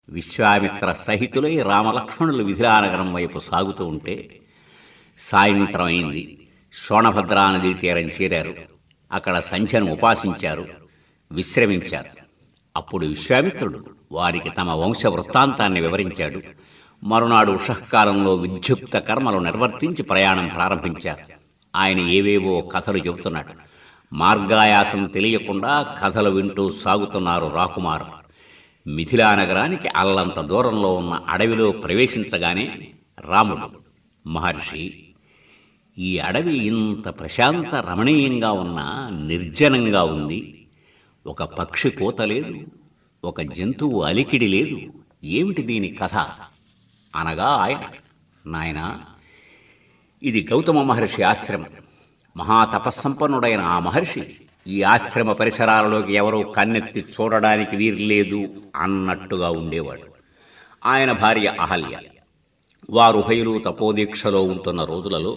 విశ్వామిత్ర సహితులై రామలక్ష్మణులు విధిరానగరం వైపు సాగుతూ ఉంటే సాయంత్రం అయింది శోణభద్రా నదీ తీరం చేరారు అక్కడ సంధ్యను ఉపాసించారు విశ్రమించారు అప్పుడు విశ్వామిత్రుడు వారికి తమ వంశ వృత్తాంతాన్ని వివరించాడు మరునాడు ఉషఃకాలంలో విద్యుక్త కర్మలు నిర్వర్తించి ప్రయాణం ప్రారంభించారు ఆయన ఏవేవో కథలు చెబుతున్నాడు మార్గాయాసం తెలియకుండా కథలు వింటూ సాగుతున్నారు రాకుమారు మిథిలా నగరానికి అల్లంత దూరంలో ఉన్న అడవిలో ప్రవేశించగానే రాముడు మహర్షి ఈ అడవి ఇంత ప్రశాంత రమణీయంగా ఉన్న నిర్జనంగా ఉంది ఒక పక్షి కోత లేదు ఒక జంతువు అలికిడి లేదు ఏమిటి దీని కథ అనగా ఆయన నాయన ఇది గౌతమ మహర్షి ఆశ్రమం మహాతపస్సంపన్నుడైన ఆ మహర్షి ఈ ఆశ్రమ పరిసరాలలోకి ఎవరూ కన్నెత్తి చూడడానికి వీర్లేదు అన్నట్టుగా ఉండేవాడు ఆయన భార్య అహల్య వారు ఉభయులు తపోదీక్షలో ఉంటున్న రోజులలో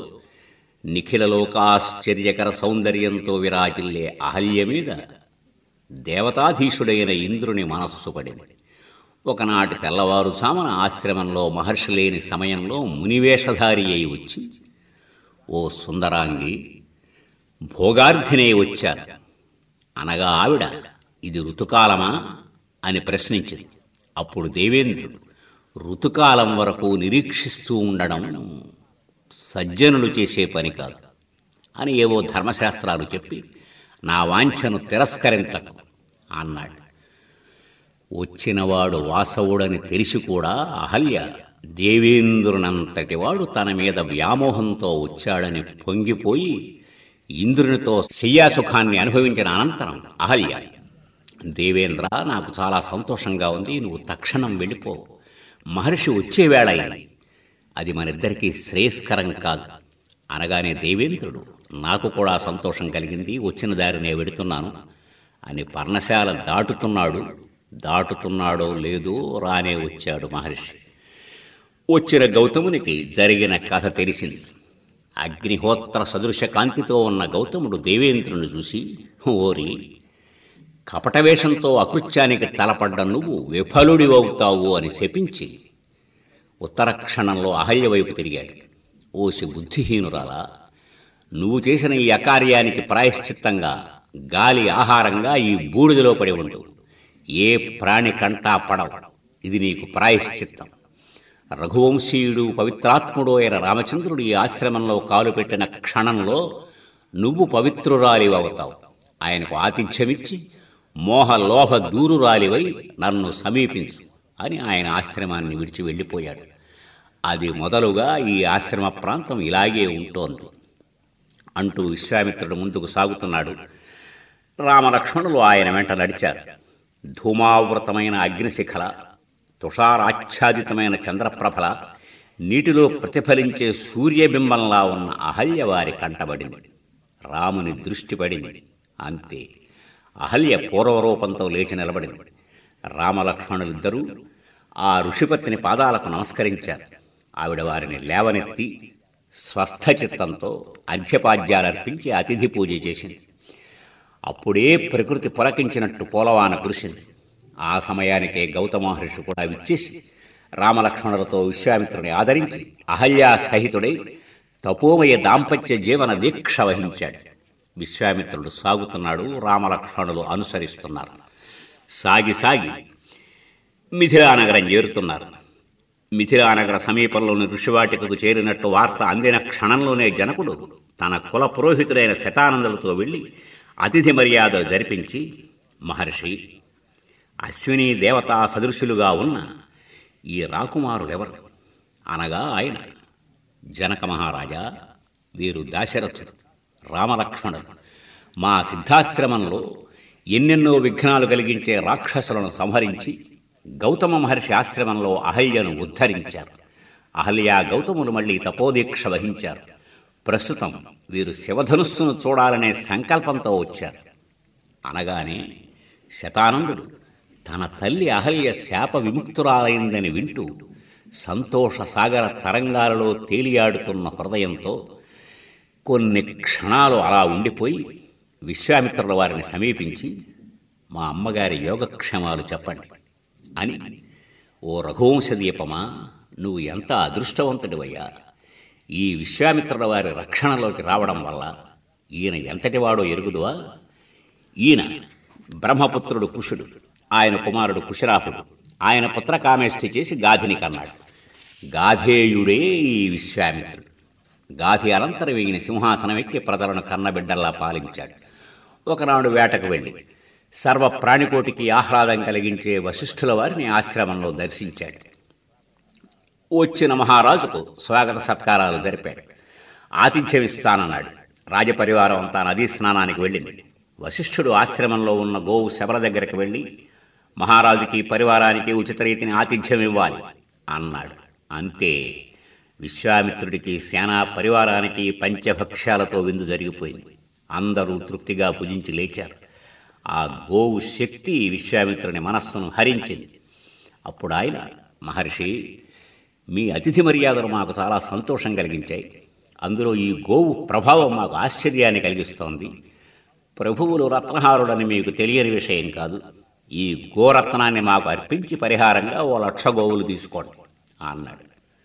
నిఖిలలోకాశ్చర్యకర సౌందర్యంతో విరాజిల్లే అహల్య మీద దేవతాధీశుడైన ఇంద్రుని మనస్సు పడింది ఒకనాటి తెల్లవారుజామున ఆశ్రమంలో మహర్షి లేని సమయంలో మునివేషధారి అయి వచ్చి ఓ సుందరాంగి భోగార్థినే వచ్చారు అనగా ఆవిడ ఇది ఋతుకాలమా అని ప్రశ్నించింది అప్పుడు దేవేంద్రుడు ఋతుకాలం వరకు నిరీక్షిస్తూ ఉండడం సజ్జనులు చేసే పని కాదు అని ఏవో ధర్మశాస్త్రాలు చెప్పి నా వాంఛను తిరస్కరించకు అన్నాడు వచ్చినవాడు వాసవుడని తెలిసి కూడా అహల్య దేవేంద్రునంతటి వాడు తన మీద వ్యామోహంతో వచ్చాడని పొంగిపోయి ఇంద్రునితో శయ్యాసుఖాన్ని అనుభవించిన అనంతరం అహల్య దేవేంద్ర నాకు చాలా సంతోషంగా ఉంది నువ్వు తక్షణం వెళ్ళిపో మహర్షి వచ్చే వేళ అయింది అది మనిద్దరికీ శ్రేయస్కరం కాదు అనగానే దేవేంద్రుడు నాకు కూడా సంతోషం కలిగింది వచ్చిన దారినే వెడుతున్నాను అని పర్ణశాల దాటుతున్నాడు దాటుతున్నాడో లేదో రానే వచ్చాడు మహర్షి వచ్చిన గౌతమునికి జరిగిన కథ తెలిసింది అగ్నిహోత్ర సదృశ కాంతితో ఉన్న గౌతముడు దేవేంద్రుని చూసి ఓరి కపటవేషంతో అకృత్యానికి తలపడ్డ నువ్వు విఫలుడివవుతావు అని శపించి ఉత్తర క్షణంలో అహల్య వైపు తిరిగాడు ఓసి బుద్ధిహీనురాలా నువ్వు చేసిన ఈ అకార్యానికి ప్రాయశ్చిత్తంగా గాలి ఆహారంగా ఈ బూడిదలో పడి ఉండు ఏ ప్రాణి కంటా పడవు ఇది నీకు ప్రాయశ్చిత్తం రఘువంశీయుడు పవిత్రాత్ముడు అయిన రామచంద్రుడు ఈ ఆశ్రమంలో కాలు పెట్టిన క్షణంలో నువ్వు పవిత్రురాలివవుతావు ఆయనకు ఆతిథ్యమిచ్చి మోహ లోభ దూరురాలివై నన్ను సమీపించు అని ఆయన ఆశ్రమాన్ని విడిచి వెళ్ళిపోయాడు అది మొదలుగా ఈ ఆశ్రమ ప్రాంతం ఇలాగే ఉంటోంది అంటూ విశ్వామిత్రుడు ముందుకు సాగుతున్నాడు రామలక్ష్మణులు ఆయన వెంట నడిచారు ధూమావృతమైన అగ్నిశిఖల తుషారాచ్ఛాదితమైన చంద్రప్రభల నీటిలో ప్రతిఫలించే సూర్యబింబంలా ఉన్న అహల్య వారి కంటబడింది రాముని దృష్టి పడింది అంతే అహల్య పూర్వరూపంతో లేచి నిలబడింది రామలక్ష్మణులిద్దరూ ఆ ఋషిపత్ని పాదాలకు నమస్కరించారు ఆవిడ వారిని లేవనెత్తి స్వస్థచిత్తంతో అర్ఘ్యపాద్యాలర్పించి అతిథి పూజ చేసింది అప్పుడే ప్రకృతి పులకించినట్టు పోలవాన కురిసింది ఆ సమయానికే గౌతమ మహర్షి కూడా విచ్చేసి రామలక్ష్మణులతో విశ్వామిత్రుని ఆదరించి అహల్యా సహితుడై తపోమయ దాంపత్య జీవన దీక్ష వహించాడు విశ్వామిత్రుడు సాగుతున్నాడు రామలక్ష్మణులు అనుసరిస్తున్నారు సాగి సాగి మిథిలానగరం చేరుతున్నారు మిథిలానగర సమీపంలోని ఋషివాటికకు చేరినట్టు వార్త అందిన క్షణంలోనే జనకుడు తన కుల పురోహితుడైన శతానందులతో వెళ్ళి అతిథి మర్యాదలు జరిపించి మహర్షి అశ్విని దేవతా సదృశులుగా ఉన్న ఈ రాకుమారులెవరు అనగా ఆయన జనక మహారాజా వీరు దాశరథుడు రామలక్ష్మణుడు మా సిద్ధాశ్రమంలో ఎన్నెన్నో విఘ్నాలు కలిగించే రాక్షసులను సంహరించి గౌతమ మహర్షి ఆశ్రమంలో అహల్యను ఉద్ధరించారు అహల్య గౌతములు మళ్ళీ తపోదీక్ష వహించారు ప్రస్తుతం వీరు శివధనుస్సును చూడాలనే సంకల్పంతో వచ్చారు అనగానే శతానందుడు తన తల్లి అహల్య శాప విముక్తురాలైందని వింటూ సంతోష సాగర తరంగాలలో తేలియాడుతున్న హృదయంతో కొన్ని క్షణాలు అలా ఉండిపోయి విశ్వామిత్రుల వారిని సమీపించి మా అమ్మగారి యోగక్షేమాలు చెప్పండి అని ఓ రఘువంశ దీపమా నువ్వు ఎంత అదృష్టవంతుడివయ్యా ఈ విశ్వామిత్రుల వారి రక్షణలోకి రావడం వల్ల ఈయన ఎంతటివాడో ఎరుగుదువా ఈయన బ్రహ్మపుత్రుడు కుషుడు ఆయన కుమారుడు కుశరాపుడు ఆయన పుత్ర కామేష్టి చేసి గాధిని కన్నాడు గాధేయుడే ఈ విశ్వామిత్రుడు గాధి అనంతరం ఈయన సింహాసనం ఎక్కి ప్రజలను కన్నబిడ్డల్లా పాలించాడు ఒకనాడు వేటకు వెళ్ళి సర్వ ప్రాణికోటికి ఆహ్లాదం కలిగించే వశిష్ఠుల వారిని ఆశ్రమంలో దర్శించాడు వచ్చిన మహారాజుకు స్వాగత సత్కారాలు జరిపాడు ఆతిథ్యం ఇస్తానన్నాడు రాజపరివారం అంతా నదీ స్నానానికి వెళ్ళింది వశిష్ఠుడు ఆశ్రమంలో ఉన్న గోవు శబల దగ్గరికి వెళ్ళి మహారాజుకి పరివారానికి ఉచిత రీతిని ఆతిథ్యం ఇవ్వాలి అన్నాడు అంతే విశ్వామిత్రుడికి సేనా పరివారానికి పంచభక్ష్యాలతో విందు జరిగిపోయింది అందరూ తృప్తిగా భుజించి లేచారు ఆ గోవు శక్తి విశ్వామిత్రుని మనస్సును హరించింది అప్పుడు ఆయన మహర్షి మీ అతిథి మర్యాదలు మాకు చాలా సంతోషం కలిగించాయి అందులో ఈ గోవు ప్రభావం మాకు ఆశ్చర్యాన్ని కలిగిస్తోంది ప్రభువులు రత్నహారుడని మీకు తెలియని విషయం కాదు ఈ గోరత్నాన్ని మాకు అర్పించి పరిహారంగా ఓ లక్ష గోవులు తీసుకోండి అన్నాడు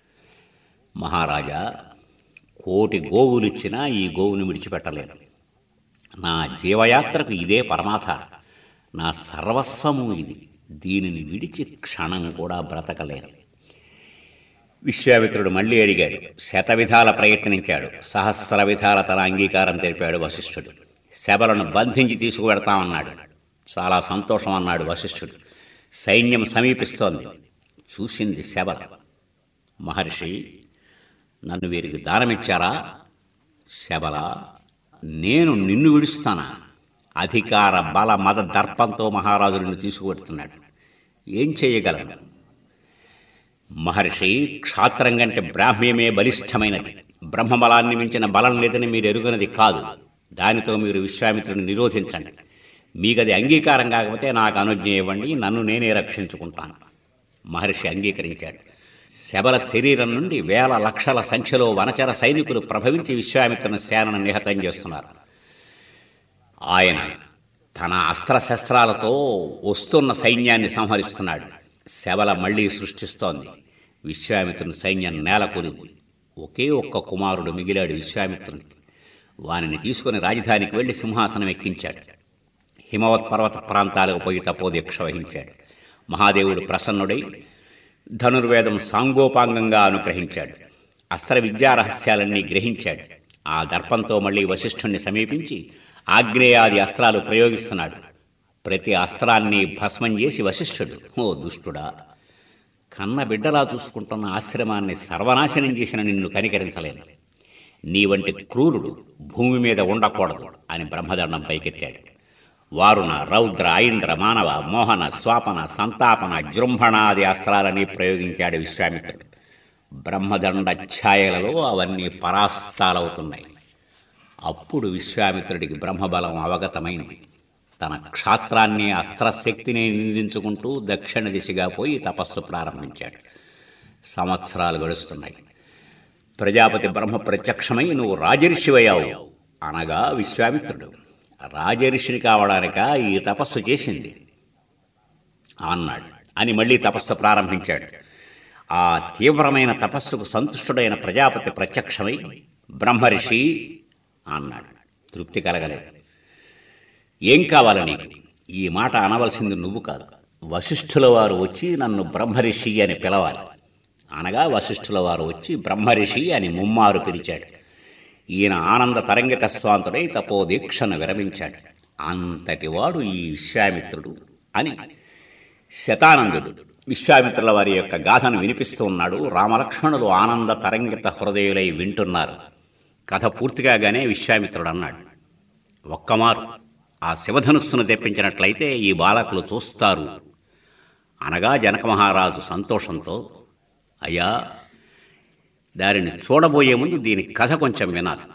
మహారాజా కోటి గోవులు ఇచ్చినా ఈ గోవుని విడిచిపెట్టలేను నా జీవయాత్రకు ఇదే పరమాధారం నా సర్వస్వము ఇది దీనిని విడిచి క్షణం కూడా బ్రతకలేను విశ్వామిత్రుడు మళ్ళీ అడిగాడు శత విధాల ప్రయత్నించాడు సహస్ర విధాల తన అంగీకారం తెలిపాడు వశిష్ఠుడు శబలను బంధించి తీసుకువెడతామన్నాడు చాలా సంతోషం అన్నాడు వశిష్ఠుడు సైన్యం సమీపిస్తోంది చూసింది శబల మహర్షి నన్ను వీరికి దానమిచ్చారా శబల నేను నిన్ను విడుస్తానా అధికార బల మద దర్పంతో మహారాజు నిన్ను తీసుకువెడుతున్నాడు ఏం చేయగలను మహర్షి క్షాత్రం కంటే బ్రాహ్మ్యమే బలిష్టమైనది బ్రహ్మబలాన్ని మించిన బలం లేదని మీరు ఎరుగనది కాదు దానితో మీరు విశ్వామిత్రుని నిరోధించండి మీకది అంగీకారం కాకపోతే నాకు అనుజ్ఞ ఇవ్వండి నన్ను నేనే రక్షించుకుంటాను మహర్షి అంగీకరించాడు శబల శరీరం నుండి వేల లక్షల సంఖ్యలో వనచర సైనికులు ప్రభవించి విశ్వామిత్రుని సేనను నిహతం చేస్తున్నారు ఆయన తన అస్త్రశస్త్రాలతో వస్తున్న సైన్యాన్ని సంహరిస్తున్నాడు శబల మళ్లీ సృష్టిస్తోంది విశ్వామిత్రుని సైన్యం నేలకూలింది ఒకే ఒక్క కుమారుడు మిగిలాడు విశ్వామిత్రునికి వానిని తీసుకుని రాజధానికి వెళ్లి సింహాసనం ఎక్కించాడు హిమవత్ పర్వత ప్రాంతాలకు పోయి తపోదీక్ష వహించాడు మహాదేవుడు ప్రసన్నుడై ధనుర్వేదం సాంగోపాంగంగా అనుగ్రహించాడు అస్త్ర విద్యా రహస్యాలన్నీ గ్రహించాడు ఆ దర్పంతో మళ్ళీ వశిష్ఠుణ్ణి సమీపించి ఆగ్నేయాది అస్త్రాలు ప్రయోగిస్తున్నాడు ప్రతి అస్త్రాన్ని భస్మం చేసి వశిష్ఠుడు ఓ దుష్టుడా కన్న బిడ్డలా చూసుకుంటున్న ఆశ్రమాన్ని సర్వనాశనం చేసిన నిన్ను కనికరించలేను నీ వంటి క్రూరుడు భూమి మీద ఉండకూడదు అని బ్రహ్మదండం పైకెత్తాడు వారుణ రౌద్ర ఐంద్ర మానవ మోహన స్వాపన సంతాపన జృంభణాది అస్త్రాలని ప్రయోగించాడు విశ్వామిత్రుడు బ్రహ్మదండ ఛాయలలో అవన్నీ పరాస్తాలవుతున్నాయి అప్పుడు విశ్వామిత్రుడికి బ్రహ్మబలం అవగతమైంది తన క్షాత్రాన్ని అస్త్రశక్తిని నిందించుకుంటూ దక్షిణ దిశగా పోయి తపస్సు ప్రారంభించాడు సంవత్సరాలు గడుస్తున్నాయి ప్రజాపతి బ్రహ్మ ప్రత్యక్షమై నువ్వు రాజర్షివయ్యావు అనగా విశ్వామిత్రుడు రాజర్షిని కావడానిక ఈ తపస్సు చేసింది అన్నాడు అని మళ్ళీ తపస్సు ప్రారంభించాడు ఆ తీవ్రమైన తపస్సుకు సంతుష్టుడైన ప్రజాపతి ప్రత్యక్షమై బ్రహ్మర్షి అన్నాడు తృప్తి కలగలేదు ఏం కావాలి నీకు ఈ మాట అనవలసింది నువ్వు కాదు వశిష్ఠుల వారు వచ్చి నన్ను బ్రహ్మరిషి అని పిలవాలి అనగా వశిష్ఠుల వారు వచ్చి బ్రహ్మరిషి అని ముమ్మారు పిలిచాడు ఈయన ఆనంద తరంగిత స్వాంతుడై తపోదీక్షను విరమించాడు అంతటివాడు ఈ విశ్వామిత్రుడు అని శతానందుడు విశ్వామిత్రుల వారి యొక్క గాథను వినిపిస్తూ ఉన్నాడు రామలక్ష్మణులు ఆనంద తరంగిత హృదయులై వింటున్నారు కథ పూర్తిగానే విశ్వామిత్రుడు అన్నాడు ఒక్కమారు ఆ శివధనుస్సును తెప్పించినట్లయితే ఈ బాలకులు చూస్తారు అనగా జనక మహారాజు సంతోషంతో అయ్యా దానిని చూడబోయే ముందు దీని కథ కొంచెం వినాలి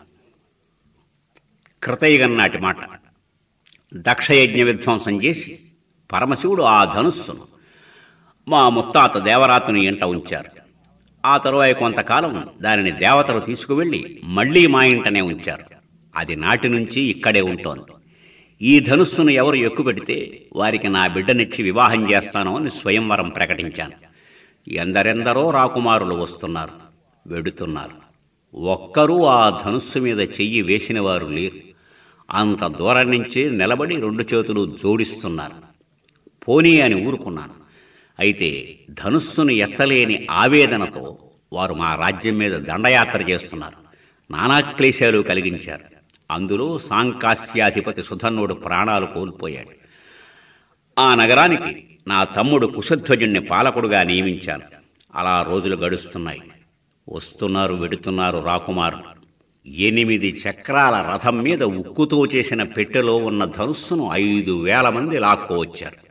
కృతయుగం నాటి మాట దక్షయజ్ఞ విధ్వంసం చేసి పరమశివుడు ఆ ధనుస్సును మా ముత్తాత దేవరాతుని ఇంట ఉంచారు ఆ తరువాయి కొంతకాలం దానిని దేవతలు తీసుకువెళ్ళి మళ్లీ మా ఇంటనే ఉంచారు అది నాటి నుంచి ఇక్కడే ఉంటోంది ఈ ధనుస్సును ఎవరు ఎక్కుపెడితే వారికి నా బిడ్డనిచ్చి వివాహం చేస్తాను అని స్వయంవరం ప్రకటించాను ఎందరెందరో రాకుమారులు వస్తున్నారు వెడుతున్నారు ఒక్కరూ ఆ ధనుస్సు మీద చెయ్యి వేసిన వారు లేరు అంత దూరం నుంచి నిలబడి రెండు చేతులు జోడిస్తున్నారు పోనీ అని ఊరుకున్నాను అయితే ధనుస్సును ఎత్తలేని ఆవేదనతో వారు మా రాజ్యం మీద దండయాత్ర చేస్తున్నారు నానా క్లేశాలు కలిగించారు అందులో సాంకాస్యాధిపతి సుధన్నుడు ప్రాణాలు కోల్పోయాడు ఆ నగరానికి నా తమ్ముడు కుశధ్వజుణ్ణి పాలకుడుగా నియమించాను అలా రోజులు గడుస్తున్నాయి వస్తున్నారు వెడుతున్నారు రాకుమారు ఎనిమిది చక్రాల రథం మీద ఉక్కుతో చేసిన పెట్టెలో ఉన్న ధనుస్సును ఐదు వేల మంది లాక్కోవచ్చారు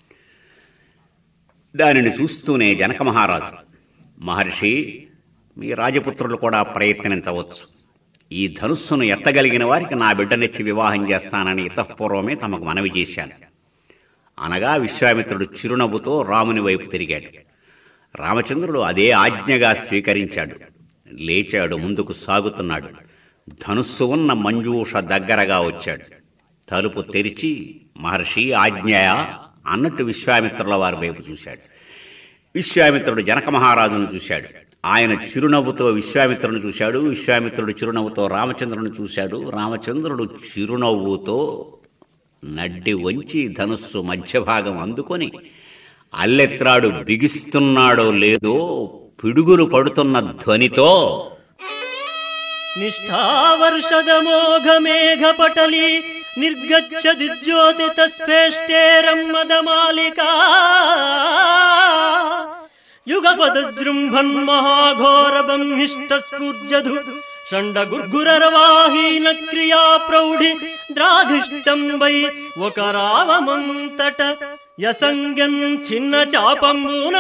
దానిని చూస్తూనే జనక మహారాజు మహర్షి మీ రాజపుత్రులు కూడా ప్రయత్నించవచ్చు ఈ ధనుస్సును ఎత్తగలిగిన వారికి నా బిడ్డనిచ్చి వివాహం చేస్తానని ఇతపూర్వమే తమకు మనవి చేశాను అనగా విశ్వామిత్రుడు చిరునవ్వుతో రాముని వైపు తిరిగాడు రామచంద్రుడు అదే ఆజ్ఞగా స్వీకరించాడు లేచాడు ముందుకు సాగుతున్నాడు ధనుస్సు ఉన్న మంజూష దగ్గరగా వచ్చాడు తలుపు తెరిచి మహర్షి ఆజ్ఞయ అన్నట్టు విశ్వామిత్రుల వారి వైపు చూశాడు విశ్వామిత్రుడు జనక మహారాజును చూశాడు ఆయన చిరునవ్వుతో విశ్వామిత్రుని చూశాడు విశ్వామిత్రుడు చిరునవ్వుతో రామచంద్రుని చూశాడు రామచంద్రుడు చిరునవ్వుతో నడ్డి వంచి ధనుస్సు మధ్య భాగం అందుకొని అల్లెత్రాడు బిగిస్తున్నాడో లేదో పిడుగులు పడుతున్న ధ్వనితో నిష్ఠావర్షదమోఘమేఘపటలి నిర్గచ్చది జ్యోతిత స్పేష్టేరం మదమాలికా యుగపదజృంభన్ మహాఘోరబంహిష్ట స్ఫూర్జధు షండ గుర్గురరవాహీన క్రియా ప్రౌఢి ద్రాఘిష్టం వై ఒక రావమంతట యసంగన్ చిన్న చాపంబున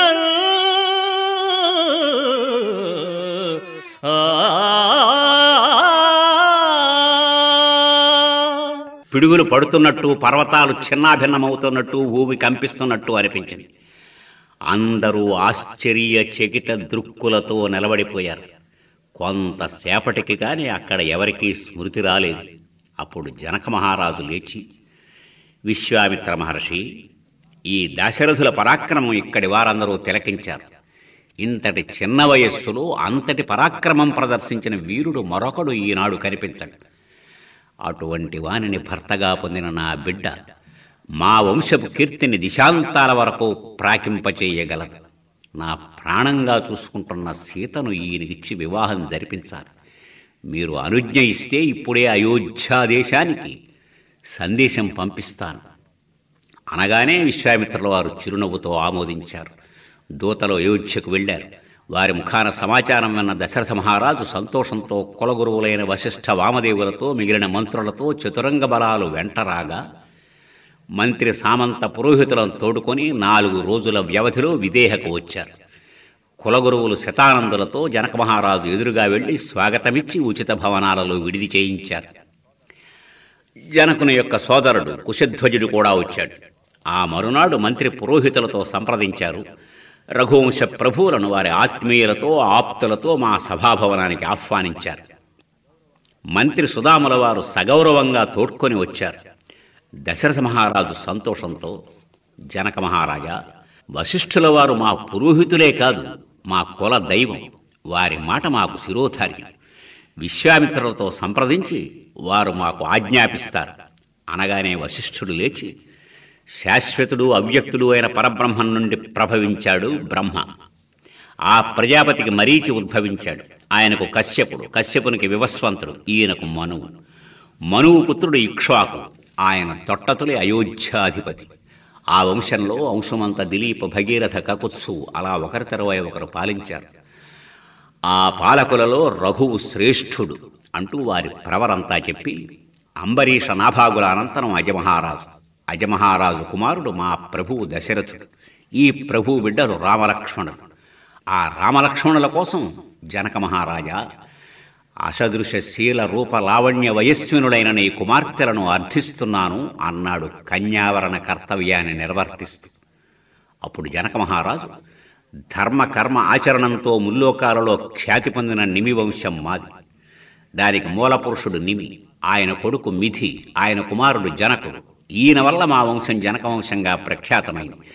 పిడుగులు పడుతున్నట్టు పర్వతాలు చిన్నాభిన్నమవుతున్నట్టు భూమి కంపిస్తున్నట్టు అనిపించింది అందరూ ఆశ్చర్య చకిత దృక్కులతో నిలబడిపోయారు కొంతసేపటికి కాని అక్కడ ఎవరికీ స్మృతి రాలేదు అప్పుడు జనక మహారాజు లేచి విశ్వామిత్ర మహర్షి ఈ దశరథుల పరాక్రమం ఇక్కడి వారందరూ తిలకించారు ఇంతటి చిన్న వయస్సులో అంతటి పరాక్రమం ప్రదర్శించిన వీరుడు మరొకడు ఈనాడు కనిపించడు అటువంటి వానిని భర్తగా పొందిన నా బిడ్డ మా వంశపు కీర్తిని దిశాంతాల వరకు ప్రాకింపచేయగలదు నా ప్రాణంగా చూసుకుంటున్న సీతను ఈయనకిచ్చి వివాహం జరిపించాలి మీరు అనుజ్ఞ ఇస్తే ఇప్పుడే అయోధ్యా దేశానికి సందేశం పంపిస్తాను అనగానే విశ్వామిత్రుల వారు చిరునవ్వుతో ఆమోదించారు దూతలు అయోధ్యకు వెళ్లారు వారి ముఖాన సమాచారం విన్న దశరథ మహారాజు సంతోషంతో కులగురువులైన వశిష్ఠ వామదేవులతో మిగిలిన మంత్రులతో చతురంగ బలాలు వెంటరాగా మంత్రి సామంత పురోహితులను తోడుకొని నాలుగు రోజుల వ్యవధిలో విదేహకు వచ్చారు కులగురువులు శతానందులతో జనక మహారాజు ఎదురుగా వెళ్లి స్వాగతమిచ్చి ఉచిత భవనాలలో విడిది చేయించారు జనకుని యొక్క సోదరుడు కుశధ్వజుడు కూడా వచ్చాడు ఆ మరునాడు మంత్రి పురోహితులతో సంప్రదించారు రఘువంశ ప్రభువులను వారి ఆత్మీయులతో ఆప్తులతో మా సభాభవనానికి ఆహ్వానించారు మంత్రి సుధాముల వారు సగౌరవంగా తోడ్కొని వచ్చారు దశరథ మహారాజు సంతోషంతో జనక మహారాజా వశిష్ఠుల వారు మా పురోహితులే కాదు మా కుల దైవం వారి మాట మాకు శిరోధార్యం విశ్వామిత్రులతో సంప్రదించి వారు మాకు ఆజ్ఞాపిస్తారు అనగానే వశిష్ఠుడు లేచి శాశ్వతుడు అవ్యక్తుడు అయిన పరబ్రహ్మం నుండి ప్రభవించాడు బ్రహ్మ ఆ ప్రజాపతికి మరీచి ఉద్భవించాడు ఆయనకు కశ్యపుడు కశ్యపునికి వివస్వంతుడు ఈయనకు మనువు మనువు పుత్రుడు ఇక్ష్వాకు ఆయన తొట్టతులే అయోధ్యాధిపతి ఆ వంశంలో అంశమంత దిలీప భగీరథ కకుత్సు అలా ఒకరి తరువాయి ఒకరు పాలించారు ఆ పాలకులలో రఘువు శ్రేష్ఠుడు అంటూ వారి ప్రవరంతా చెప్పి అంబరీష నాభాగుల అనంతరం అజమహారాజు అజమహారాజు కుమారుడు మా ప్రభువు దశరథుడు ఈ ప్రభువు బిడ్డలు రామలక్ష్మణుడు ఆ రామలక్ష్మణుల కోసం జనక మహారాజా అసదృశ శీల రూప లావణ్య వయస్వినుడైన నీ కుమార్తెలను అర్థిస్తున్నాను అన్నాడు కన్యావరణ కర్తవ్యాన్ని నిర్వర్తిస్తూ అప్పుడు జనక మహారాజు ధర్మ కర్మ ఆచరణంతో ముల్లోకాలలో ఖ్యాతి పొందిన నిమి వంశం మాది దానికి మూలపురుషుడు నిమి ఆయన కొడుకు మిథి ఆయన కుమారుడు జనకుడు ఈయన వల్ల మా వంశం జనక వంశంగా ప్రఖ్యాతమైంది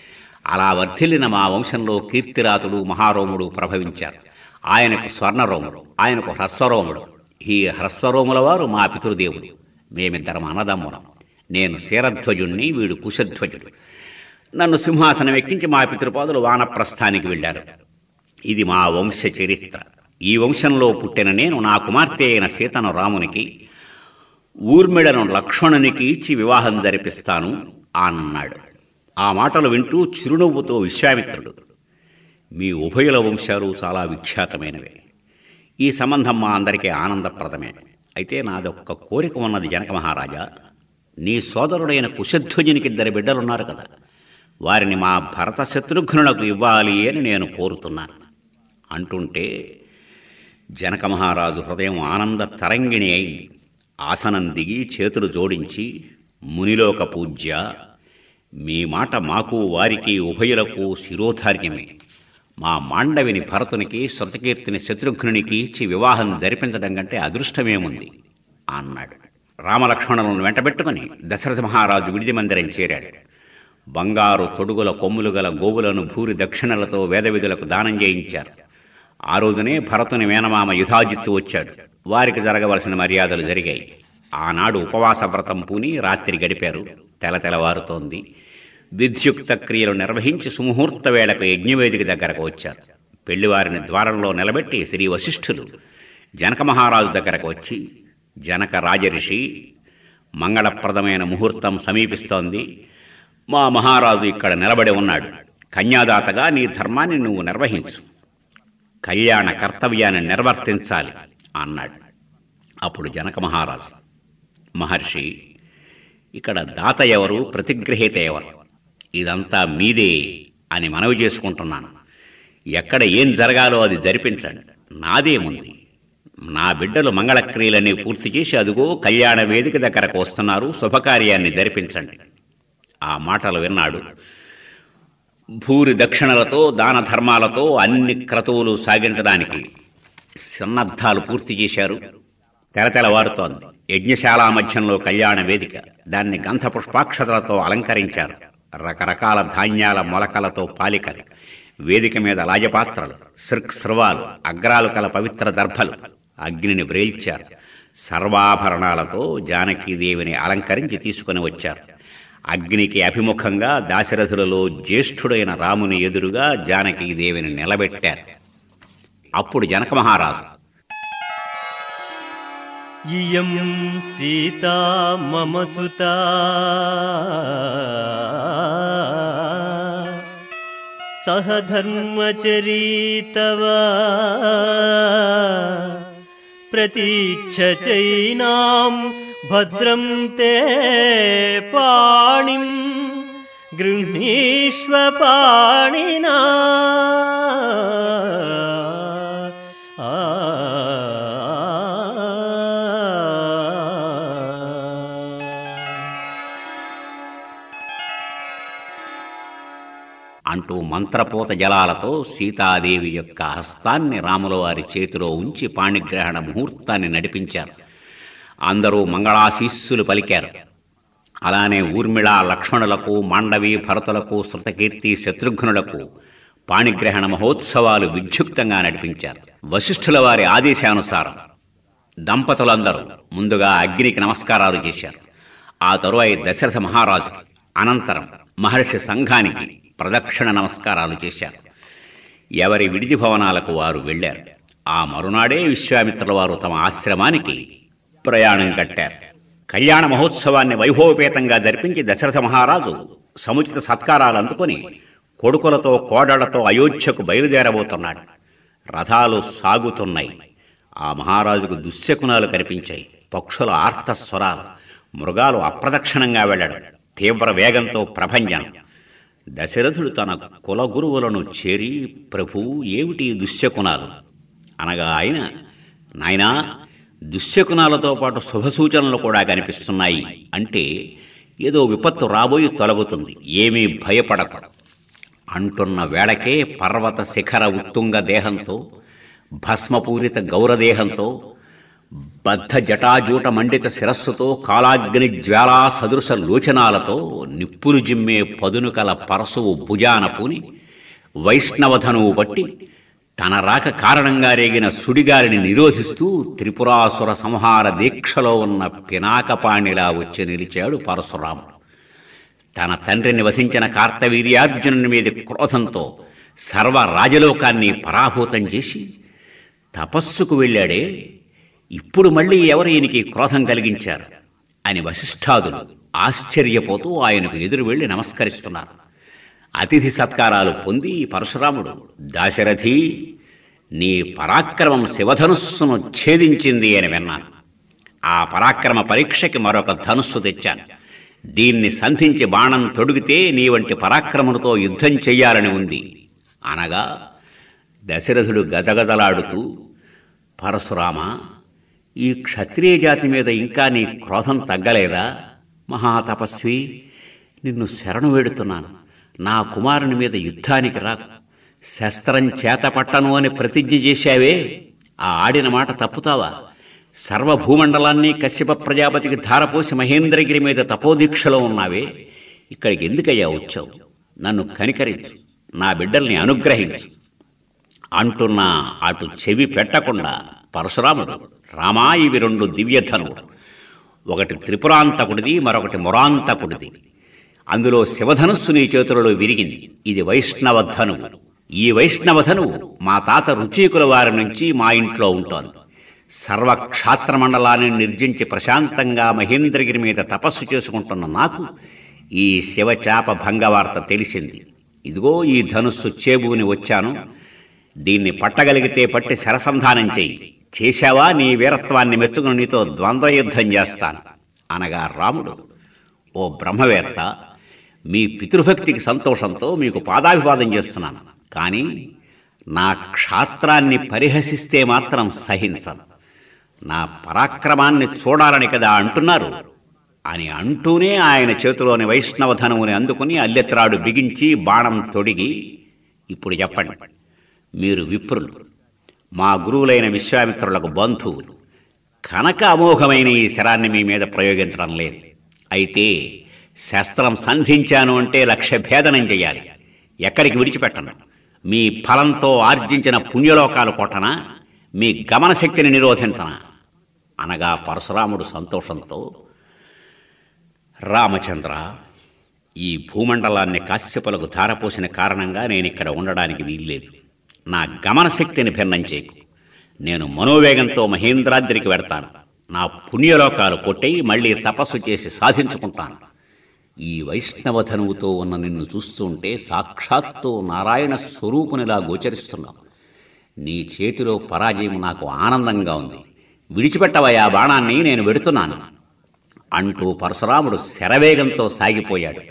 అలా వర్ధిల్లిన మా వంశంలో కీర్తిరాతుడు మహారోముడు ప్రభవించారు ఆయనకు స్వర్ణరోముడు ఆయనకు హ్రస్వరోముడు ఈ హ్రస్వరోముల వారు మా పితృదేవుడు మేమిద్దరం అన్నదమ్ములం నేను శీరధ్వజుణ్ణి వీడు కుశధ్వజుడు నన్ను సింహాసనం ఎక్కించి మా పితృపాదులు వానప్రస్థానికి వెళ్ళారు ఇది మా వంశ చరిత్ర ఈ వంశంలో పుట్టిన నేను నా కుమార్తె అయిన సీతను రామునికి ఊర్మిళను లక్ష్మణునికి ఇచ్చి వివాహం జరిపిస్తాను అన్నాడు ఆ మాటలు వింటూ చిరునవ్వుతో విశ్వామిత్రుడు మీ ఉభయుల వంశాలు చాలా విఖ్యాతమైనవే ఈ సంబంధం మా అందరికీ ఆనందప్రదమే అయితే నాదొక్క కోరిక ఉన్నది జనక మహారాజా నీ సోదరుడైన కుశధ్వజునికి ఇద్దరు బిడ్డలున్నారు కదా వారిని మా భరత శత్రుఘ్నులకు ఇవ్వాలి అని నేను కోరుతున్నాను అంటుంటే జనక మహారాజు హృదయం ఆనంద తరంగిణి అయింది ఆసనం దిగి చేతులు జోడించి మునిలోక పూజ్య మీ మాట మాకు వారికి ఉభయులకు శిరోధార్యమే మా మాండవిని భరతునికి శృతకీర్తిని శత్రుఘ్నునికి ఇచ్చి వివాహం జరిపించడం కంటే అదృష్టమేముంది అన్నాడు రామలక్ష్మణులను వెంటబెట్టుకుని దశరథ మహారాజు విడిది మందిరం చేరాడు బంగారు తొడుగుల కొమ్ములు గల గోవులను భూరి దక్షిణలతో వేదవిధులకు దానం చేయించారు ఆ రోజునే భరతుని మేనమామ యుధాజిత్తు వచ్చాడు వారికి జరగవలసిన మర్యాదలు జరిగాయి ఆనాడు ఉపవాస వ్రతం పూని రాత్రి గడిపారు తెల తెలవారుతోంది విద్యుక్త క్రియలు నిర్వహించి సుముహూర్త వేళకు యజ్ఞవేదిక దగ్గరకు వచ్చారు పెళ్లివారిని ద్వారంలో నిలబెట్టి శ్రీ వశిష్ఠులు జనక మహారాజు దగ్గరకు వచ్చి జనక రాజరిషి మంగళప్రదమైన ముహూర్తం సమీపిస్తోంది మా మహారాజు ఇక్కడ నిలబడి ఉన్నాడు కన్యాదాతగా నీ ధర్మాన్ని నువ్వు నిర్వహించు కళ్యాణ కర్తవ్యాన్ని నిర్వర్తించాలి అన్నాడు అప్పుడు జనక మహారాజు మహర్షి ఇక్కడ దాత ఎవరు ప్రతిగ్రహీత ఎవరు ఇదంతా మీదే అని మనవి చేసుకుంటున్నాను ఎక్కడ ఏం జరగాలో అది జరిపించండి నాదేముంది నా బిడ్డలు మంగళక్రియలన్నీ పూర్తి చేసి అదుగో కళ్యాణ వేదిక దగ్గరకు వస్తున్నారు శుభకార్యాన్ని జరిపించండి ఆ మాటలు విన్నాడు భూరి దక్షిణలతో దాన ధర్మాలతో అన్ని క్రతువులు సాగించడానికి సన్నద్ధాలు పూర్తి చేశారు తెలతెలవారుతోంది యజ్ఞశాల మధ్యంలో కళ్యాణ వేదిక దాన్ని గంధ పుష్పాక్షతలతో అలంకరించారు రకరకాల ధాన్యాల మొలకలతో పాలికలు వేదిక మీద లాజపాత్రలు సృక్ స్రవాలు అగ్రాలు కల పవిత్ర దర్భలు అగ్నిని వ్రేల్చారు సర్వాభరణాలతో జానకీదేవిని అలంకరించి తీసుకుని వచ్చారు అగ్నికి అభిముఖంగా దాశరథులలో జ్యేష్ఠుడైన రాముని ఎదురుగా జానకీదేవిని నిలబెట్టారు అప్పుడు జనక మహారాజు ఇయం సీతా మమ సుతా సహధర్మచరీతవా ప్రతీచ్ఛచైనాం భద్రం తే పాణిం గృహీష్వ పాణినా ఆ అంటూ మంత్రపోత జలాలతో సీతాదేవి యొక్క హస్తాన్ని రాముల వారి చేతిలో ఉంచి పాణిగ్రహణ ముహూర్తాన్ని నడిపించారు అందరూ మంగళాశీస్సులు పలికారు అలానే ఊర్మిళ లక్ష్మణులకు మాండవి భరతులకు శృతకీర్తి శత్రుఘ్నులకు పాణిగ్రహణ మహోత్సవాలు విధ్యుక్తంగా నడిపించారు వశిష్ఠుల వారి ఆదేశానుసారం దంపతులందరూ ముందుగా అగ్నికి నమస్కారాలు చేశారు ఆ తరువాయి దశరథ మహారాజు అనంతరం మహర్షి సంఘానికి ప్రదక్షిణ నమస్కారాలు చేశారు ఎవరి విడిది భవనాలకు వారు వెళ్ళారు ఆ మరునాడే విశ్వామిత్రుల వారు తమ ఆశ్రమానికి ప్రయాణం కట్టారు కళ్యాణ మహోత్సవాన్ని వైభవపేతంగా జరిపించి దశరథ మహారాజు సముచిత సత్కారాలు అందుకొని కొడుకులతో కోడళ్లతో అయోధ్యకు బయలుదేరబోతున్నాడు రథాలు సాగుతున్నాయి ఆ మహారాజుకు దుశ్శకునాలు కనిపించాయి పక్షుల ఆర్త స్వరాలు మృగాలు అప్రదక్షిణంగా వెళ్ళడం తీవ్ర వేగంతో ప్రభంజనం దశరథుడు తన కుల గురువులను చేరి ప్రభు ఏమిటి ఈ దుశ్శకునాలు అనగా ఆయన నాయనా దుశ్శకునాలతో పాటు శుభసూచనలు కూడా కనిపిస్తున్నాయి అంటే ఏదో విపత్తు రాబోయి తొలగుతుంది ఏమీ భయపడక అంటున్న వేళకే పర్వత శిఖర ఉత్తుంగ దేహంతో భస్మపూరిత గౌరదేహంతో బద్ధ జటాజూట మండిత శిరస్సుతో కాలాగ్ని జ్వాలా సదృశ లోచనాలతో నిప్పులు జిమ్మే పదును కల పరశువు భుజాన పూని వైష్ణవధనువు పట్టి తన రాక కారణంగా రేగిన సుడిగాలిని నిరోధిస్తూ త్రిపురాసుర సంహార దీక్షలో ఉన్న పినాకపాణిలా వచ్చి నిలిచాడు పరశురాముడు తన తండ్రిని వధించిన కార్తవీర్యార్జునుని మీద క్రోధంతో సర్వ రాజలోకాన్ని పరాభూతం చేసి తపస్సుకు వెళ్ళాడే ఇప్పుడు మళ్ళీ ఎవరు ఈయనకి క్రోధం కలిగించారు అని వశిష్ఠాదులు ఆశ్చర్యపోతూ ఆయనకు ఎదురు వెళ్ళి నమస్కరిస్తున్నారు అతిథి సత్కారాలు పొంది పరశురాముడు దాశరథి నీ పరాక్రమం శివధనుస్సును ఛేదించింది అని విన్నాను ఆ పరాక్రమ పరీక్షకి మరొక ధనుస్సు తెచ్చాను దీన్ని సంధించి బాణం తొడిగితే నీ వంటి పరాక్రములతో యుద్ధం చెయ్యాలని ఉంది అనగా దశరథుడు గజగజలాడుతూ పరశురామ ఈ క్షత్రియ జాతి మీద ఇంకా నీ క్రోధం తగ్గలేదా మహాతపస్వి నిన్ను శరణు వేడుతున్నాను నా కుమారుని మీద యుద్ధానికి రాకు శస్త్రం చేతపట్టను అని ప్రతిజ్ఞ చేశావే ఆ ఆడిన మాట తప్పుతావా సర్వభూమండలాన్ని కశ్యప ప్రజాపతికి ధారపోసి మహేంద్రగిరి మీద తపోదీక్షలో ఉన్నావే ఇక్కడికి ఎందుకయ్యా వచ్చావు నన్ను కనికరించు నా బిడ్డల్ని అనుగ్రహించు అంటున్నా అటు చెవి పెట్టకుండా పరశురాముడు రామా ఇవి రెండు దివ్యధనువులు ఒకటి త్రిపురాంతకుడిది మరొకటి మురాంతకుడిది అందులో శివధనుస్సు నీ చేతులలో విరిగింది ఇది వైష్ణవ ధనువు ఈ వైష్ణవ ధనువు మా తాత రుచీకుల వారి నుంచి మా ఇంట్లో ఉంటోంది సర్వ క్షాత్రమండలాన్ని నిర్జించి ప్రశాంతంగా మహేంద్రగిరి మీద తపస్సు చేసుకుంటున్న నాకు ఈ శివచాప భంగవార్త తెలిసింది ఇదిగో ఈ ధనుస్సు చేబూని వచ్చాను దీన్ని పట్టగలిగితే పట్టి శరసంధానం చెయ్యి చేశావా నీ వీరత్వాన్ని మెచ్చుకుని నీతో ద్వంద్వయుద్ధం చేస్తాను అనగా రాముడు ఓ బ్రహ్మవేత్త మీ పితృభక్తికి సంతోషంతో మీకు పాదాభివాదం చేస్తున్నాను కానీ నా క్షాత్రాన్ని పరిహసిస్తే మాత్రం సహించను నా పరాక్రమాన్ని చూడాలని కదా అంటున్నారు అని అంటూనే ఆయన చేతిలోని వైష్ణవ ధనువుని అందుకుని అల్లెత్రాడు బిగించి బాణం తొడిగి ఇప్పుడు చెప్పండి మీరు విప్రులు మా గురువులైన విశ్వామిత్రులకు బంధువులు కనుక అమోఘమైన ఈ శరాన్ని మీ మీద ప్రయోగించడం లేదు అయితే శస్త్రం సంధించాను అంటే లక్ష్య భేదనం చేయాలి ఎక్కడికి విడిచిపెట్టను మీ ఫలంతో ఆర్జించిన పుణ్యలోకాలు కొట్టనా మీ గమనశక్తిని నిరోధించనా అనగా పరశురాముడు సంతోషంతో రామచంద్ర ఈ భూమండలాన్ని కాశ్యపులకు ధారపోసిన కారణంగా నేను ఇక్కడ ఉండడానికి వీల్లేదు నా గమనశక్తిని భిన్నం చేయకు నేను మనోవేగంతో మహేంద్రాద్రికి వెడతాను నా పుణ్యలోకాలు కొట్టయి మళ్ళీ తపస్సు చేసి సాధించుకుంటాను ఈ వైష్ణవ ధనువుతో ఉన్న నిన్ను చూస్తుంటే సాక్షాత్తు నారాయణ స్వరూపునిలా గోచరిస్తున్నావు నీ చేతిలో పరాజయం నాకు ఆనందంగా ఉంది విడిచిపెట్టవయ్యా బాణాన్ని నేను వెడుతున్నాను అంటూ పరశురాముడు శరవేగంతో సాగిపోయాడు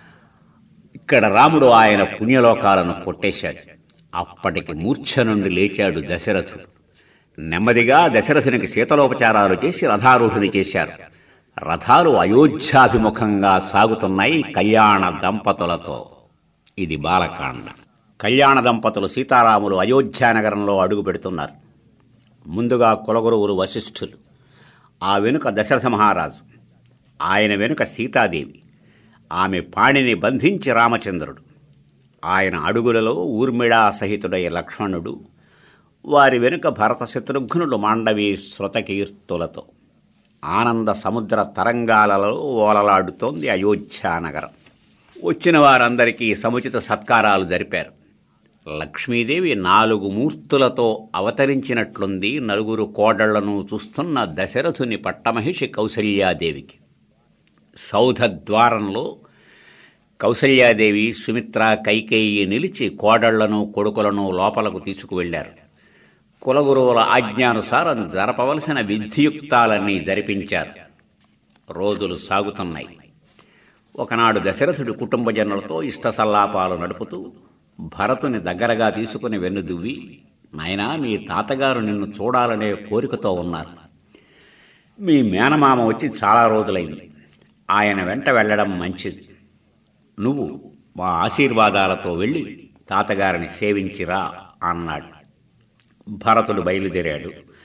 ఇక్కడ రాముడు ఆయన పుణ్యలోకాలను కొట్టేశాడు అప్పటికి మూర్ఛ నుండి లేచాడు దశరథుడు నెమ్మదిగా దశరథునికి శీతలోపచారాలు చేసి రథారూఢుని చేశారు రథాలు అయోధ్యాభిముఖంగా సాగుతున్నాయి కళ్యాణ దంపతులతో ఇది బాలకాండ కళ్యాణ దంపతులు సీతారాములు అయోధ్యానగరంలో అడుగు పెడుతున్నారు ముందుగా కులగురువులు వశిష్ఠులు ఆ వెనుక దశరథ మహారాజు ఆయన వెనుక సీతాదేవి ఆమె పాణిని బంధించి రామచంద్రుడు ఆయన అడుగులలో ఊర్మిళా సహితుడై లక్ష్మణుడు వారి వెనుక భరత శత్రుఘ్నులు మాండవి శృతకీర్తులతో ఆనంద సముద్ర తరంగాలలో ఓలలాడుతోంది అయోధ్యానగరం వచ్చిన వారందరికీ సముచిత సత్కారాలు జరిపారు లక్ష్మీదేవి నాలుగు మూర్తులతో అవతరించినట్లుంది నలుగురు కోడళ్లను చూస్తున్న దశరథుని పట్టమహిషి కౌసల్యాదేవికి సౌధ ద్వారంలో కౌసల్యాదేవి సుమిత్ర కైకేయి నిలిచి కోడళ్లను కొడుకులను లోపలకు తీసుకువెళ్లారు కులగురువుల ఆజ్ఞానుసారం జరపవలసిన విధియుక్తాలన్నీ జరిపించారు రోజులు సాగుతున్నాయి ఒకనాడు దశరథుడి కుటుంబ జనులతో ఇష్ట సల్లాపాలు నడుపుతూ భరతుని దగ్గరగా తీసుకుని వెన్నుదువ్వి నాయనా మీ తాతగారు నిన్ను చూడాలనే కోరికతో ఉన్నారు మీ మేనమామ వచ్చి చాలా రోజులైంది ఆయన వెంట వెళ్ళడం మంచిది నువ్వు మా ఆశీర్వాదాలతో వెళ్ళి తాతగారిని సేవించిరా అన్నాడు భరతుడు బయలుదేరాడు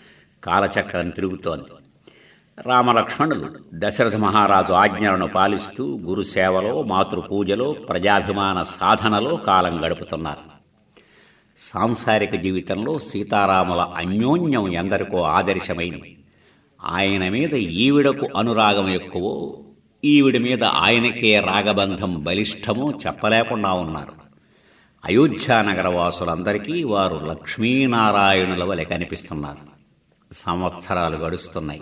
కాలచక్రం తిరుగుతోంది రామలక్ష్మణులు దశరథ మహారాజు ఆజ్ఞలను పాలిస్తూ గురుసేవలో మాతృపూజలో ప్రజాభిమాన సాధనలో కాలం గడుపుతున్నారు సాంసారిక జీవితంలో సీతారాముల అన్యోన్యం ఎందరికో ఆదర్శమైంది ఆయన మీద ఈవిడకు అనురాగం ఎక్కువో ఈవిడ మీద ఆయనకే రాగబంధం బలిష్టమో చెప్పలేకుండా ఉన్నారు అయోధ్యానగర వాసులందరికీ వారు లక్ష్మీనారాయణుల వలె కనిపిస్తున్నారు సంవత్సరాలు గడుస్తున్నాయి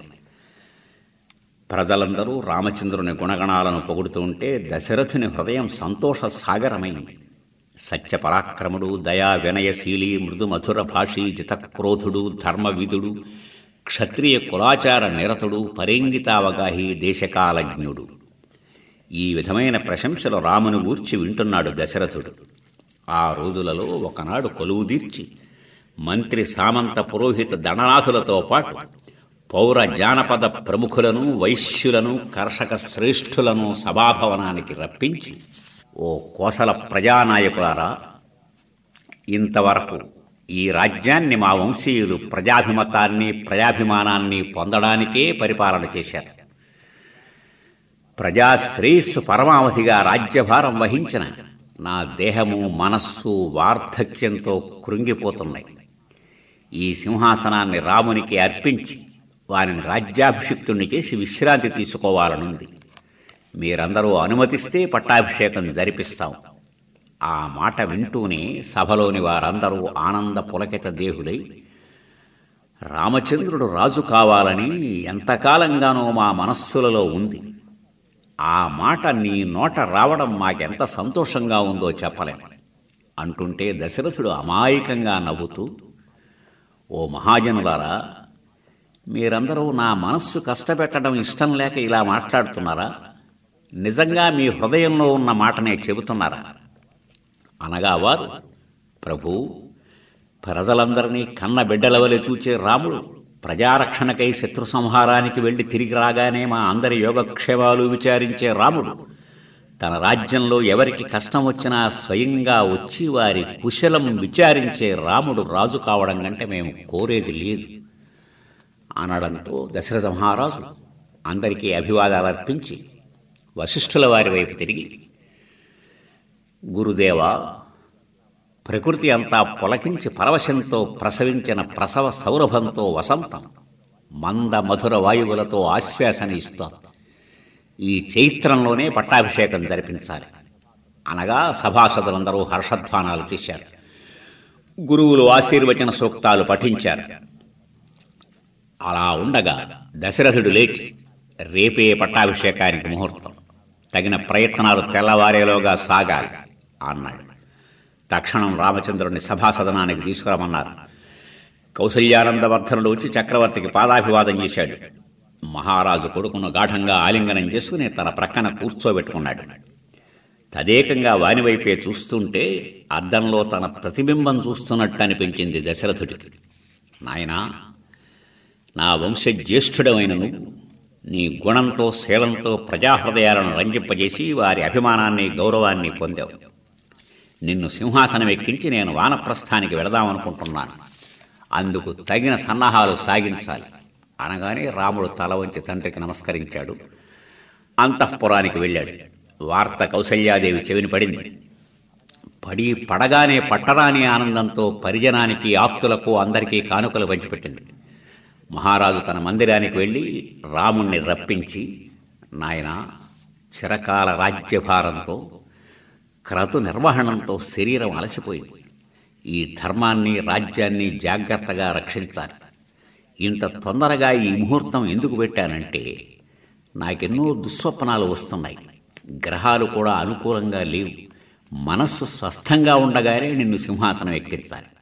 ప్రజలందరూ రామచంద్రుని గుణగణాలను పొగుడుతుంటే దశరథుని హృదయం సంతోష సాగరమైంది సత్యపరాక్రముడు దయా వినయశీలి మృదు మధుర భాషీ జితక్రోధుడు ధర్మవిధుడు క్షత్రియ కులాచార నిరతుడు పరేంగితావగాహి దేశకాలజ్ఞుడు ఈ విధమైన ప్రశంసలు రామును గూర్చి వింటున్నాడు దశరథుడు ఆ రోజులలో ఒకనాడు కొలువుదీర్చి మంత్రి సామంత పురోహిత దండనాథులతో పాటు పౌర జానపద ప్రముఖులను వైశ్యులను కర్షక శ్రేష్ఠులను సభాభవనానికి రప్పించి ఓ కోసల ప్రజానాయకులారా ఇంతవరకు ఈ రాజ్యాన్ని మా వంశీయులు ప్రజాభిమతాన్ని ప్రజాభిమానాన్ని పొందడానికే పరిపాలన చేశారు ప్రజాశ్రేయస్సు పరమావధిగా రాజ్యభారం వహించిన నా దేహము మనస్సు వార్ధక్యంతో కృంగిపోతున్నాయి ఈ సింహాసనాన్ని రామునికి అర్పించి వారిని రాజ్యాభిషిక్తుణ్ణి చేసి విశ్రాంతి తీసుకోవాలనుంది మీరందరూ అనుమతిస్తే పట్టాభిషేకం జరిపిస్తాం ఆ మాట వింటూనే సభలోని వారందరూ ఆనంద పులకిత దేహులై రామచంద్రుడు రాజు కావాలని ఎంతకాలంగానో మా మనస్సులలో ఉంది ఆ మాట నీ నోట రావడం మాకెంత సంతోషంగా ఉందో చెప్పలేం అంటుంటే దశరథుడు అమాయకంగా నవ్వుతూ ఓ మహాజనులారా మీరందరూ నా మనస్సు కష్టపెట్టడం ఇష్టం లేక ఇలా మాట్లాడుతున్నారా నిజంగా మీ హృదయంలో ఉన్న మాటనే చెబుతున్నారా అనగా వారు ప్రభు ప్రజలందరినీ కన్న బిడ్డల వలె చూచే రాముడు ప్రజారక్షణకై శత్రు సంహారానికి వెళ్లి తిరిగి రాగానే మా అందరి యోగక్షేమాలు విచారించే రాముడు తన రాజ్యంలో ఎవరికి కష్టం వచ్చినా స్వయంగా వచ్చి వారి కుశలం విచారించే రాముడు రాజు కావడం కంటే మేము కోరేది లేదు అనడంతో దశరథ మహారాజు అందరికీ అభివాదాలు అర్పించి వశిష్ఠుల వారి వైపు తిరిగి గురుదేవా ప్రకృతి అంతా పొలకించి పరవశంతో ప్రసవించిన ప్రసవ సౌరభంతో వసంతం మంద మధుర వాయువులతో ఆశ్వాసన ఇస్తోంది ఈ చైత్రంలోనే పట్టాభిషేకం జరిపించాలి అనగా సభాసదులందరూ హర్షధ్వానాలు చేశారు గురువులు ఆశీర్వచన సూక్తాలు పఠించారు అలా ఉండగా దశరథుడు లేచి రేపే పట్టాభిషేకానికి ముహూర్తం తగిన ప్రయత్నాలు తెల్లవారేలోగా సాగాలి అన్నాడు తక్షణం రామచంద్రుని సభాసదనానికి తీసుకురమన్నారు కౌసల్యానందవర్ధనుడు వచ్చి చక్రవర్తికి పాదాభివాదం చేశాడు మహారాజు కొడుకును గాఢంగా ఆలింగనం చేసుకుని తన ప్రక్కన కూర్చోబెట్టుకున్నాడు తదేకంగా వానివైపే చూస్తుంటే అద్దంలో తన ప్రతిబింబం చూస్తున్నట్టు అనిపించింది దశరథుడికి నాయనా నా వంశజ్యేష్ఠుడమైన నువ్వు నీ గుణంతో శీలంతో ప్రజాహృదయాలను రంజింపజేసి వారి అభిమానాన్ని గౌరవాన్ని పొందావు నిన్ను సింహాసనం ఎక్కించి నేను వానప్రస్థానికి వెళదామనుకుంటున్నాను అందుకు తగిన సన్నాహాలు సాగించాలి అనగానే రాముడు తల వంచి తండ్రికి నమస్కరించాడు అంతఃపురానికి వెళ్ళాడు వార్త కౌసల్యాదేవి చెవిని పడింది పడి పడగానే పట్టరాని ఆనందంతో పరిజనానికి ఆప్తులకు అందరికీ కానుకలు పంచిపెట్టింది మహారాజు తన మందిరానికి వెళ్ళి రాముణ్ణి రప్పించి నాయన చిరకాల రాజ్యభారంతో క్రతు నిర్వహణంతో శరీరం అలసిపోయింది ఈ ధర్మాన్ని రాజ్యాన్ని జాగ్రత్తగా రక్షించాలి ఇంత తొందరగా ఈ ముహూర్తం ఎందుకు పెట్టానంటే నాకెన్నో దుస్వప్నాలు వస్తున్నాయి గ్రహాలు కూడా అనుకూలంగా లేవు మనస్సు స్వస్థంగా ఉండగానే నిన్ను సింహాసనం ఎక్కించాలి